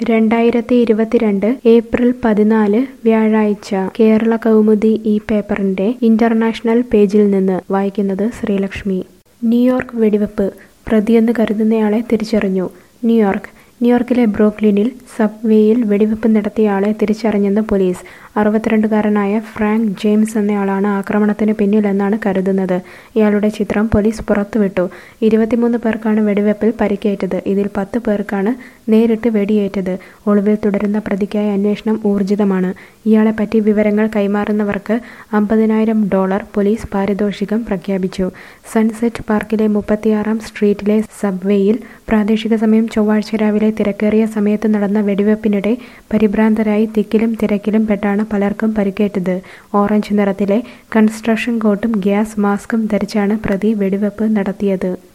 രണ്ടായിരത്തി ഇരുപത്തിരണ്ട് ഏപ്രിൽ പതിനാല് വ്യാഴാഴ്ച കേരള കൗമുദി ഈ പേപ്പറിന്റെ ഇന്റർനാഷണൽ പേജിൽ നിന്ന് വായിക്കുന്നത് ശ്രീലക്ഷ്മി ന്യൂയോർക്ക് വെടിവെപ്പ് പ്രതിയെന്ന് കരുതുന്നയാളെ തിരിച്ചറിഞ്ഞു ന്യൂയോർക്ക് ന്യൂയോർക്കിലെ ബ്രൂക്ലിനിൽ സബ്വേയിൽ വെടിവെപ്പ് നടത്തിയയാളെ തിരിച്ചറിഞ്ഞെന്ന് പോലീസ് അറുപത്തിരണ്ടുകാരനായ ഫ്രാങ്ക് ജെയിംസ് എന്നയാളാണ് ആക്രമണത്തിന് പിന്നിലെന്നാണ് കരുതുന്നത് ഇയാളുടെ ചിത്രം പോലീസ് പുറത്തുവിട്ടു ഇരുപത്തിമൂന്ന് പേർക്കാണ് വെടിവെപ്പിൽ പരിക്കേറ്റത് ഇതിൽ പത്ത് പേർക്കാണ് നേരിട്ട് വെടിയേറ്റത് ഒളിവിൽ തുടരുന്ന പ്രതിക്കായി അന്വേഷണം ഊർജിതമാണ് ഇയാളെപ്പറ്റി വിവരങ്ങൾ കൈമാറുന്നവർക്ക് അമ്പതിനായിരം ഡോളർ പോലീസ് പാരിതോഷികം പ്രഖ്യാപിച്ചു സൺസെറ്റ് പാർക്കിലെ മുപ്പത്തിയാറാം സ്ട്രീറ്റിലെ സബ്വേയിൽ പ്രാദേശിക സമയം ചൊവ്വാഴ്ച രാവിലെ തിരക്കേറിയ സമയത്ത് നടന്ന വെടിവെപ്പിനിടെ പരിഭ്രാന്തരായി തിക്കിലും തിരക്കിലും പെട്ടാണ് പലർക്കും പരിക്കേറ്റത് ഓറഞ്ച് നിറത്തിലെ കൺസ്ട്രക്ഷൻ കോട്ടും ഗ്യാസ് മാസ്കും ധരിച്ചാണ് പ്രതി വെടിവെപ്പ് നടത്തിയത്